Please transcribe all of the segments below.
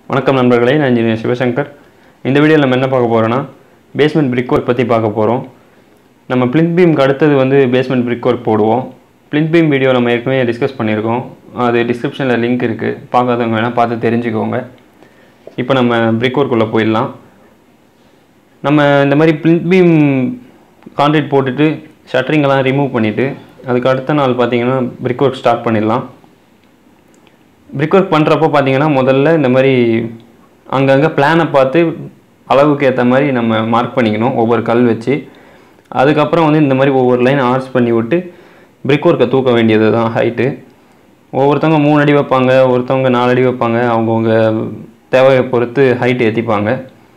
வணக்கம் நண்பர்களே நான் இன்ஜினியர் சிவசங்கர் இந்த வீடியோவில் நம்ம என்ன பார்க்க போகிறோன்னா பேஸ்மெண்ட் பிரிக் ஒர்க் பற்றி பார்க்க போகிறோம் நம்ம பிளிந்த் பீம்க்கு அடுத்தது வந்து பேஸ்மெண்ட் பிரிக் ஒர்க் போடுவோம் பிளிந்த் பீம் வீடியோ நம்ம ஏற்கனவே டிஸ்கஸ் பண்ணியிருக்கோம் அது டிஸ்கிரிப்ஷனில் லிங்க் இருக்குது பார்க்காதவங்க வேணால் பார்த்து தெரிஞ்சுக்கோங்க இப்போ நம்ம பிரிக் ஒர்க்குள்ளே போயிடலாம் நம்ம இந்த மாதிரி பிளிந்த் பீம் கான்கிரீட் போட்டுட்டு ஷட்டரிங்கெல்லாம் ரிமூவ் பண்ணிவிட்டு அதுக்கு அடுத்த நாள் பார்த்தீங்கன்னா பிரிக் ஒர்க் ஸ்டார்ட் பண்ணிடலாம் பிரிக் ஒர்க் பண்ணுறப்போ பார்த்தீங்கன்னா முதல்ல இந்த மாதிரி அங்கங்கே பிளானை பார்த்து அளவுக்கு ஏற்ற மாதிரி நம்ம மார்க் பண்ணிக்கணும் ஒவ்வொரு கல் வச்சு அதுக்கப்புறம் வந்து இந்த மாதிரி ஒவ்வொரு லைன் ஆர்ஸ் பண்ணி விட்டு பிரிக் ஒர்க்கை தூக்க வேண்டியது தான் ஹைட்டு ஒவ்வொருத்தவங்க மூணு அடி வைப்பாங்க ஒருத்தவங்க நாலு அடி வைப்பாங்க அவங்கவுங்க தேவையை பொறுத்து ஹைட் ஏற்றிப்பாங்க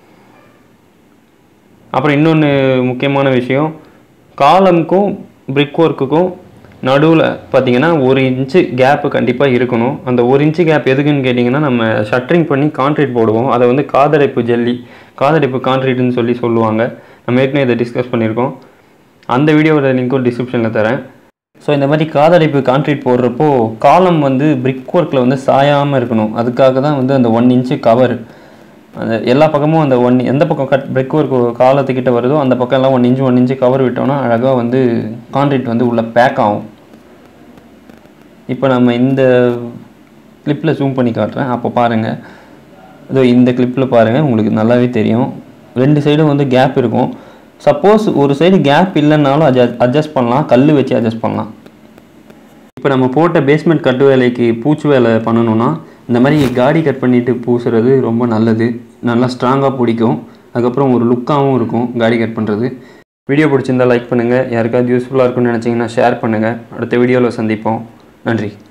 அப்புறம் இன்னொன்று முக்கியமான விஷயம் காலமுக்கும் பிரிக் ஒர்க்குக்கும் நடுவில் பார்த்தீங்கன்னா ஒரு இன்ச்சு கேப்பு கண்டிப்பாக இருக்கணும் அந்த ஒரு இன்ச்சு கேப் எதுக்குன்னு கேட்டிங்கன்னா நம்ம ஷட்டரிங் பண்ணி கான்க்ரீட் போடுவோம் அதை வந்து காதடைப்பு ஜல்லி காதடைப்பு கான்க்ரீட்னு சொல்லி சொல்லுவாங்க நம்ம ஏற்கனவே இதை டிஸ்கஸ் பண்ணியிருக்கோம் அந்த வீடியோவோட லிங்க்கும் டிஸ்கிரிப்ஷனில் தரேன் ஸோ இந்த மாதிரி காதடைப்பு கான்க்ரீட் போடுறப்போ காலம் வந்து பிரிக் ஒர்க்கில் வந்து சாயாமல் இருக்கணும் அதுக்காக தான் வந்து அந்த ஒன் இன்ச்சு கவர் அந்த எல்லா பக்கமும் அந்த ஒன் எந்த பக்கம் கட் பிரிக் ஒர்க் காலத்துக்கிட்ட வருதோ அந்த பக்கம் எல்லாம் one inch one inch cover விட்டோம்னா அழகாக வந்து கான்க்ரீட் வந்து உள்ளே பேக் ஆகும் இப்போ நம்ம இந்த கிளிப்பில் ஜூம் பண்ணி காட்டுறேன் அப்போ பாருங்கள் இதோ இந்த கிளிப்பில் பாருங்கள் உங்களுக்கு நல்லாவே தெரியும் ரெண்டு சைடும் வந்து கேப் இருக்கும் சப்போஸ் ஒரு சைடு கேப் இல்லைன்னாலும் அட்ஜஸ்ட் அட்ஜஸ்ட் பண்ணலாம் கல் வச்சு அட்ஜஸ்ட் பண்ணலாம் இப்போ நம்ம போட்ட பேஸ்மெண்ட் கட்டு வேலைக்கு பூச்சு வேலை பண்ணணும்னா இந்த மாதிரி காடி கட் பண்ணிவிட்டு பூசுறது ரொம்ப நல்லது நல்லா ஸ்ட்ராங்காக பிடிக்கும் அதுக்கப்புறம் ஒரு லுக்காகவும் இருக்கும் காடி கட் பண்ணுறது வீடியோ பிடிச்சிருந்தா லைக் பண்ணுங்கள் யாருக்காவது யூஸ்ஃபுல்லாக இருக்கும்னு நினச்சிங்கன்னா ஷேர் பண்ணுங்கள் அடுத்த வீடியோவில் சந்திப்போம் நன்றி